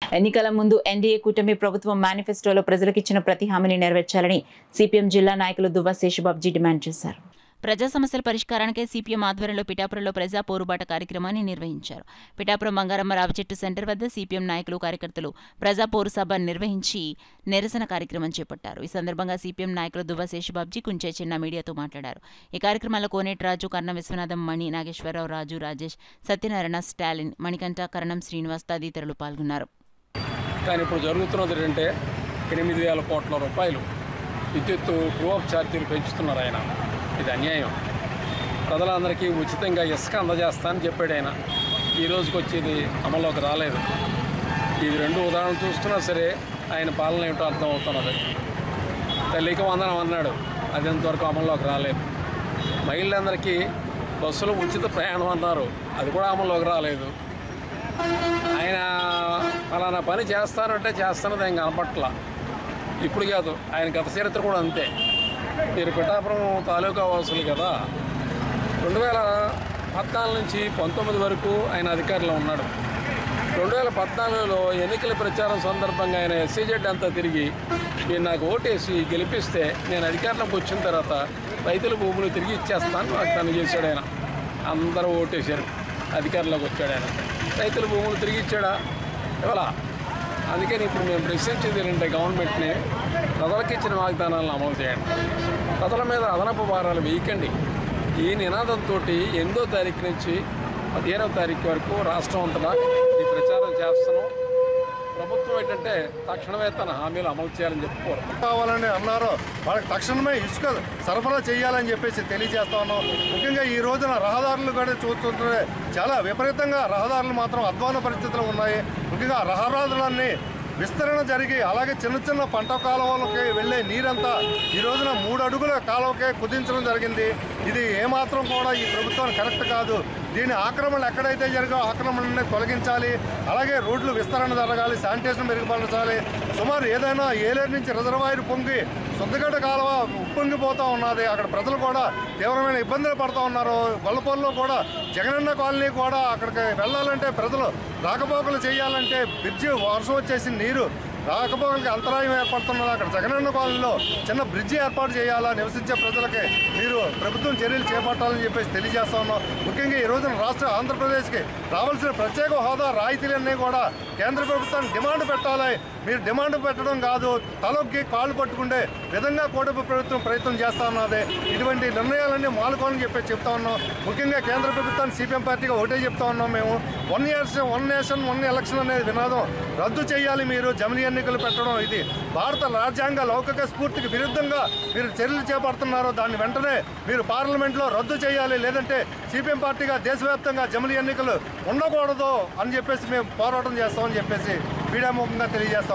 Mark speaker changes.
Speaker 1: ఎన్నికల ముందు ఎన్డీఏ కూటమి ప్రభుత్వం మేనిఫెస్టోలో ప్రజలకిచ్చిన ప్రతి హామీని నెరవేర్చాలని సిపిఎం జిల్లా నాయకులు దువ్వ శేషబాబుజీ డిమాండ్ చేశారు ప్రజా సమస్యల పరిష్కారానికే సిపిఎం ఆధ్వర్యంలో పిఠాపురంలో ప్రజా పోరుబాట కార్యక్రమాన్ని నిర్వహించారు పిఠాపురం బంగారమ్మ రావిచెట్టు సెంటర్ వద్ద సిపిఎం నాయకులు కార్యకర్తలు ప్రజా పోరు సభ నిర్వహించి నిరసన కార్యక్రమం చేపట్టారు ఈ సందర్భంగా సిపిఎం నాయకులు దువ్వ శేషబాబుజీ కుంచే చిన్న మీడియాతో మాట్లాడారు ఈ కార్యక్రమంలో కోనేటి రాజు కర్ణ విశ్వనాథం మణి నాగేశ్వరరావు రాజు రాజేష్ సత్యనారాయణ స్టాలిన్ మణికంఠ కరణం శ్రీనివాస్ తదితరులు పాల్గొన్నారు
Speaker 2: కానీ ఇప్పుడు జరుగుతున్నది ఏంటంటే ఎనిమిది వేల కోట్ల రూపాయలు విద్యుత్తు ట్రూ ఆఫ్ ఛార్జీలు పెంచుతున్నారు ఆయన ఇది అన్యాయం ప్రజలందరికీ ఉచితంగా ఇసుక అందజేస్తానని చెప్పాడు ఆయన ఈ రోజుకి వచ్చేది అమల్లోకి రాలేదు ఇది రెండు ఉదాహరణలు చూస్తున్నా సరే ఆయన పాలన ఏమిటో అర్థం అవుతున్నది తల్లికి వందనం అన్నాడు అది ఎంతవరకు అమల్లోకి రాలేదు మహిళలందరికీ బస్సులో ఉచిత ప్రయాణం అన్నారు అది కూడా అమల్లోకి రాలేదు ఆయన ఫలానా పని చేస్తానంటే చేస్తున్నది ఆయన కనపట్ల ఇప్పుడు కాదు ఆయన గత చరిత్ర కూడా అంతే మీరు పిఠాపురం తాలూకా వాసులు కదా రెండు వేల పద్నాలుగు నుంచి పంతొమ్మిది వరకు ఆయన అధికారంలో ఉన్నాడు రెండు వేల పద్నాలుగులో ఎన్నికల ప్రచారం సందర్భంగా ఆయన ఎస్సీజెడ్ అంతా తిరిగి మీరు నాకు ఓటేసి గెలిపిస్తే నేను అధికారంలోకి వచ్చిన తర్వాత రైతుల భూములు తిరిగి ఇచ్చేస్తాను వాగ్దానం చేశాడు ఆయన అందరూ ఓటేశారు అధికారంలోకి వచ్చాడు ఆయన రైతుల భూములు తిరిగి ఇచ్చాడా ఇవాళ అందుకని ఇప్పుడు మేము ప్రశ్నించేది ఏంటంటే గవర్నమెంట్ని ప్రజలకు ఇచ్చిన వాగ్దానాలను అమలు చేయండి ప్రజల మీద అదనపు భారాలు వేయకండి ఈ నినాదంతో ఎనిమిదో తారీఖు నుంచి పదిహేనవ తారీఖు వరకు రాష్ట్రం అంతటా ఈ ప్రచారం చేస్తున్నాం ప్రభుత్వం ఏంటంటే తక్షణమే తన హామీలు అమలు చేయాలని చెప్పి కోరుతున్నాం
Speaker 3: కావాలని అన్నారో వాళ్ళకి తక్షణమే ఇసుక సరఫరా చేయాలని చెప్పేసి తెలియజేస్తా ఉన్నాం ముఖ్యంగా ఈ రోజున రహదారులు కూడా చూస్తుంటే చాలా విపరీతంగా రహదారులు మాత్రం అధ్వాన పరిస్థితులు ఉన్నాయి ముఖ్యంగా రహదారులన్నీ విస్తరణ జరిగి అలాగే చిన్న చిన్న పంట కాలువలకి వెళ్ళే నీరంతా ఈ రోజున మూడు అడుగుల కాలువకే కుదించడం జరిగింది ఇది ఏమాత్రం కూడా ఈ ప్రభుత్వానికి కరెక్ట్ కాదు దీని ఆక్రమణలు ఎక్కడైతే జరిగో ఆక్రమణని తొలగించాలి అలాగే రోడ్లు విస్తరణ జరగాలి శానిటేషన్ మెరుగుపరచాలి సుమారు ఏదైనా ఏలేరు నుంచి రిజర్వాయర్ పొంగి సొంతగడ్డ కాలువ ఉప్పొంగిపోతూ ఉన్నది అక్కడ ప్రజలు కూడా తీవ్రమైన ఇబ్బందులు పడుతూ ఉన్నారు గొల్లపల్లిలో కూడా జగనన్న కాలనీ కూడా అక్కడికి వెళ్ళాలంటే ప్రజలు రాకపోకలు చేయాలంటే బ్రిడ్జి వర్షం వచ్చేసి నీరు రాకపోకలకి అంతరాయం ఏర్పడుతున్నది అక్కడ జగనన్న కాలనీలో చిన్న బ్రిడ్జి ఏర్పాటు చేయాలా నివసించే ప్రజలకి మీరు ప్రభుత్వం చర్యలు చేపట్టాలని చెప్పేసి తెలియజేస్తా ఉన్నాం ముఖ్యంగా ఈ రోజున రాష్ట్ర ఆంధ్రప్రదేశ్కి రావాల్సిన ప్రత్యేక హోదా రాయితీలన్నీ కూడా కేంద్ర ప్రభుత్వాన్ని డిమాండ్ పెట్టాలి మీరు డిమాండ్ పెట్టడం కాదు తలొక్కి కాళ్ళు పట్టుకుంటే విధంగా కూటమి ప్రభుత్వం ప్రయత్నం చేస్తా ఉన్నది ఇటువంటి నిర్ణయాలన్నీ మానుకోవాలని చెప్పి చెప్తా ఉన్నాం ముఖ్యంగా కేంద్ర ప్రభుత్వాన్ని సిపిఎం పార్టీగా ఒకటే చెప్తా ఉన్నాం మేము one years one nation one election అనేది వినాదం రద్దు చేయాలి మీరు జమిలీ ఎన్నికలు పెట్టడం ఇది భారత రాజ్యాంగ లౌకిక స్ఫూర్తికి విరుద్ధంగా మీరు చర్యలు చేపడుతున్నారో దాన్ని వెంటనే మీరు పార్లమెంట్లో రద్దు చేయాలి లేదంటే సిపిఎం పార్టీగా దేశవ్యాప్తంగా జమిలీ ఎన్నికలు ఉండకూడదు అని చెప్పేసి మేము పోరాటం చేస్తామని చెప్పేసి మీడియా ముఖంగా తెలియజేస్తాం